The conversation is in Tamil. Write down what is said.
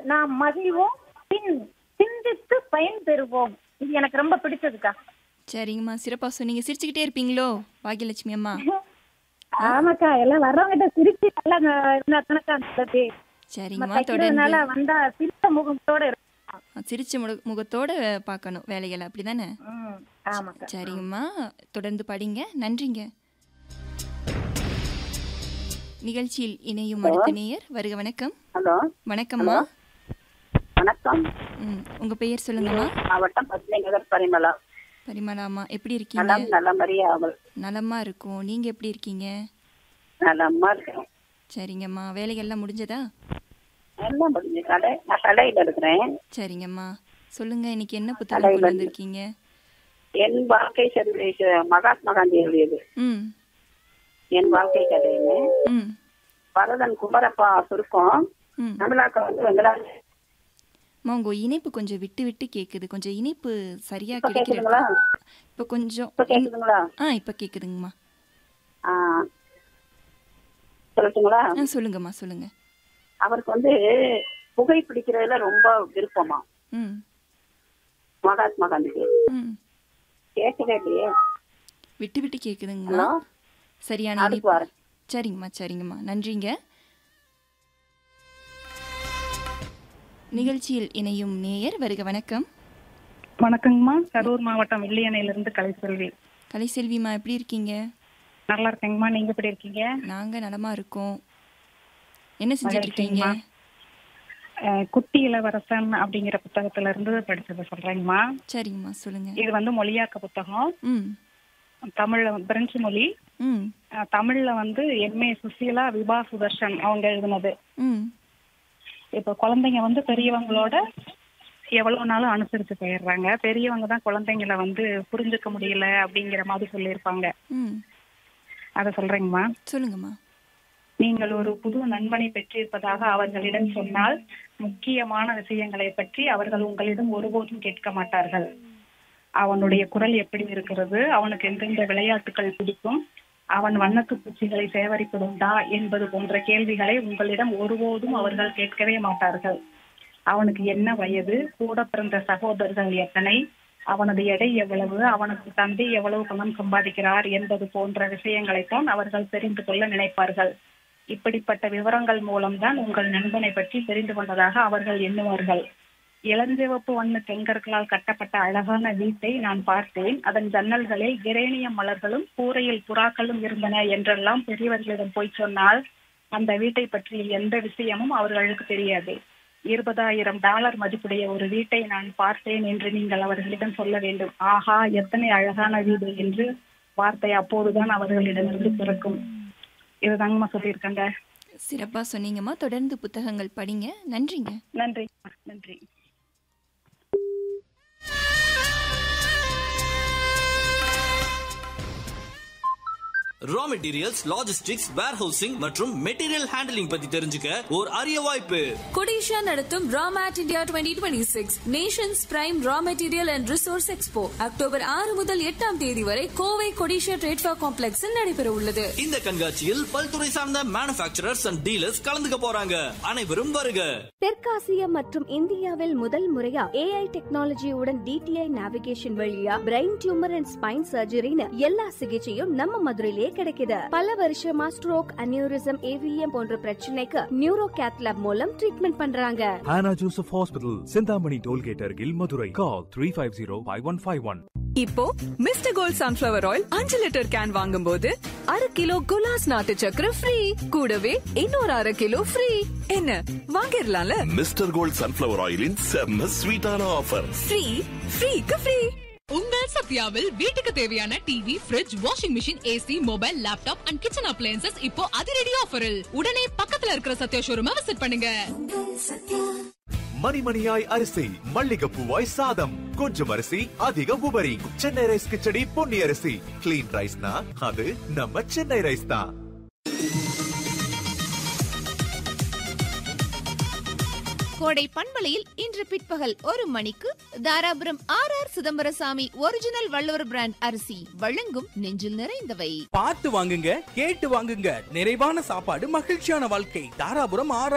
நாம் மகிழ்வோம் பின் சிந்தித்து பயன் பெறுவோம் இது எனக்கு ரொம்ப பிடிச்சதுக்கா சரிங்கம்மா சிறப்பாக சொன்னீங்க சிரிச்சுக்கிட்டே இருப்பீங்களோ பாக்கியலட்சுமி அம்மா ஆமாக்கா எல்லாம் வர்றவங்கிட்ட சிரிச்சு நல்லா இருந்தா தானக்கா நல்லது நம்ம சரிங்கம்மா தைக்கிறதுனால தொடர்ந்து வந்தா சிரித்த முகத்தோட இருக்கும் சிரிச்ச முக முகத்தோட பார்க்கணும் வேலைகளை அப்படிதானே ம், ஆமாக்கா சரிங்கம்மா தொடர்ந்து படிங்க நன்றிங்க நிகழ்ச்சியில் இணையும் அடுத்த நேயர் வருக வணக்கம் ஹலோ வணக்கம்மா வணக்கம் ம் உங்க பெயர் சொல்லுங்கம்மா மாவட்டம் பசுமை நகர் பரிமளா பரிமளாம்மா எப்படி இருக்கீங்க நலம் நல்ல மரியாதை நலமா இருக்கும் நீங்க எப்படி இருக்கீங்க நலமா இருக்கேன் சரிங்கம்மா வேலைகள்லாம் முடிஞ்சதா எல்லாம் முடிஞ்சு கடை நான் கடையில் இருக்கிறேன் சரிங்கம்மா சொல்லுங்க இன்னைக்கு என்ன புத்தகம் கடையில கொண்டு இருந்து. வந்திருக்கீங்க என் வாழ்க்கை சர்வீஸ் மகாத்மா காந்தி எழுதியது ம் என் வாழ்க்கை கதைன்னு ம் பரதன் குமரப்பா சுருக்கம் ம் தமிழாக்க வந்து வெங்கடாஜ் அம்மா உங்க இணைப்பு கொஞ்சம் விட்டு விட்டு கேக்குது கொஞ்சம் இணைப்பு சரியா இப்ப கிடைக்கிற கேக்குதுங்களா? இப்போ கொஞ்சம் இப்ப கேக்குதுங்களா ஆ இப்போ கேக்குதுங்கம்மா ஆ சொல்லட்டுங்களா ஆ சொல்லுங்கம்மா சொல்லுங்க அவருக்கு வந்து புகை பிடிக்கிறதுல ரொம்ப விருப்பமா ம் மகாத்மா காந்திக்கு ம் கேட்கவே இல்லையே விட்டு விட்டு கேக்குதுங்கம்மா ஹலோ சரியான அதுக்கு இணைப்பு வரேன் சரிங்கம்மா சரிங்கம்மா நன்றிங்க நிகழ்ச்சியில் இணையும் நேயர் வருக வணக்கம் வணக்கங்கம்மா கரூர் மாவட்டம் வெள்ளியணையிலிருந்து கலைசெல்வி கலைசெல்விமா எப்படி இருக்கீங்க நல்லா இருக்கேங்கம்மா நீங்க எப்படி இருக்கீங்க நாங்க நலமா இருக்கோம் என்ன செஞ்சுட்டு இருக்கீங்க இருக்கேங்கம்மா. அஹ், குட்டி இளவரசன் அப்படிங்கிற புத்தகத்துல இருந்து படிச்சதை சொல்றேங்கம்மா சரிங்கம்மா சொல்லுங்க இது வந்து மொழியாக்க புத்தகம் ம் தமிழ்ல வந்து- பிரெஞ்சு மொழி ம் அஹ், தமிழ்ல வந்து எம்ஏ சுசீலா விபா சுதர்ஷன் அவங்க எழுதுனது ம் இப்ப குழந்தைங்க வந்து பெரியவங்களோட எவ்வளவு நாளும் அனுசரிச்சு போயிடுறாங்க பெரியவங்க தான் குழந்தைங்கள வந்து புரிஞ்சுக்க முடியல அப்படிங்கிற மாதிரி சொல்லியிருப்பாங்க ம் அதை சொல்றேங்கம்மா சொல்லுங்கம்மா நீங்கள் ஒரு புது நண்பனை பெற்றிருப்பதாக அவர்களிடம் சொன்னால் முக்கியமான விஷயங்களை பற்றி அவர்கள் உங்களிடம் ஒருபோதும் கேட்க மாட்டார்கள் அவனுடைய குரல் எப்படி இருக்கிறது அவனுக்கு எந்தெந்த விளையாட்டுகள் பிடிக்கும் அவன் வண்ணத்து பூச்சிகளை சேகரிப்பதுண்டா என்பது போன்ற கேள்விகளை உங்களிடம் ஒருபோதும் அவர்கள் கேட்கவே மாட்டார்கள் அவனுக்கு என்ன வயது கூட பிறந்த சகோதரர்கள் எத்தனை அவனது எடை எவ்வளவு அவனுக்கு தந்தை எவ்வளவு பணம் சம்பாதிக்கிறார் என்பது போன்ற விஷயங்களைத்தான் அவர்கள் தெரிந்து கொள்ள நினைப்பார்கள் இப்படிப்பட்ட விவரங்கள் மூலம்தான் உங்கள் நண்பனை பற்றி தெரிந்து கொண்டதாக அவர்கள் எண்ணுவார்கள் இளஞ்சிவப்பு வண்ண செங்கற்களால் கட்டப்பட்ட அழகான வீட்டை நான் பார்த்தேன் அதன் ஜன்னல்களில் கிரேனியம் மலர்களும் கூரையில் புறாக்களும் இருந்தன என்றெல்லாம் பெரியவர்களிடம் போய் சொன்னால் அந்த வீட்டை பற்றிய எந்த விஷயமும் அவர்களுக்கு தெரியாது இருபதாயிரம் டாலர் மதிப்புடைய ஒரு வீட்டை நான் பார்த்தேன் என்று நீங்கள் அவர்களிடம் சொல்ல வேண்டும் ஆஹா எத்தனை அழகான வீடு என்று வார்த்தை அப்போதுதான் அவர்களிடமிருந்து பிறக்கும் இதுதாங்கம்மா சொல்லியிருக்காங்க சிறப்பா சொன்னீங்கம்மா தொடர்ந்து புத்தகங்கள் படிங்க நன்றிங்க நன்றி நன்றி ரா மெட்டீரியல்ஸ் லாஜிஸ்டிக்ஸ் வேர்ஹவுசிங் மற்றும் மெட்டீரியல் ஹேண்டலிங் பத்தி தெரிஞ்சுக்க ஒரு அரிய வாய்ப்பு கொடிஷா நடத்தும் ராமேட் India twenty twenty six nations prime raw material and resource expo October ஆறு முதல் எட்டாம் தேதி வரை கோவை கொடிஷா ட்ரேட்ஃபா காம்ப்ளெக்ஸில் நடைபெற உள்ளது இந்த கண்காட்சியில் பல்துறை சார்ந்த மேனுஃபேக்சரர்ஸ் அண்ட் டீலர்ஸ் கலந்துக்க போறாங்க அனைவரும் வருக தெற்காசியா மற்றும் இந்தியாவில் முதல் முறையா ஏஐ டெக்னாலஜியுடன் டிடிஐ நேவிகேஷன் வழியா பிரெயின் டியூமர் அண்ட் ஸ்பைன் சர்ஜரின்னு எல்லா சிகிச்சையும் நம்ம மதுரையிலேயே கிடைக்குது பல வருஷமா ஸ்ட்ரோக் அனியூரிசம் ஏவிஎம் போன்ற பிரச்சனைக்கு நியூரோ கேத்லாப் மூலம் ட்ரீட்மெண்ட் பண்றாங்க Hannah Joseph Hospital, Sindhamani Tollgate Argil, Madurai. Call 350-5151. இப்போ மிஸ்டர் கோல்ட் சன்ஃபிளவர் ஆயில் அஞ்சு லிட்டர் கேன் வாங்கும்போது அரை கிலோ குலாஸ் நாட்டு சக்கரை ஃப்ரீ கூடவே இன்னொரு அரை கிலோ ஃப்ரீ என்ன வாங்கிடலாம்ல மிஸ்டர் கோல்ட் சன்ஃபிளவர் ஆயிலின் செம்ம ஸ்வீட்டான ஆஃபர் ஃப்ரீ ஃப்ரீக்கு ஃப்ரீ உங்கள் சத்யாவில் வீட்டுக்கு தேவையான TV fridge washing machine AC mobile laptop and kitchen appliances இப்போ அதிரடி ஆஃபரில் உடனே பக்கத்துல இருக்கிற சத்யா ஷோரூமை விசிட் பண்ணுங்க மணிமணியாய் அரிசி மல்லிகைப்பூவாய் சாதம் கொஞ்சம் அரிசி அதிக உபரி சென்னை ரைஸ் கிச்சடி பொன்னி அரிசி கிளீன் ரைஸ்னா அது நம்ம சென்னை ரைஸ் தான் கோடை பண்பலையில் இன்று பிற்பகல் ஒரு மணிக்கு Dharapuram R R Chidambarasamy original Valluvar brand அரிசி வழங்கும் நெஞ்சில் நிறைந்தவை பார்த்து வாங்குங்க கேட்டு வாங்குங்க நிறைவான சாப்பாடு மகிழ்ச்சியான வாழ்க்கை தாராபுரம் ஆர்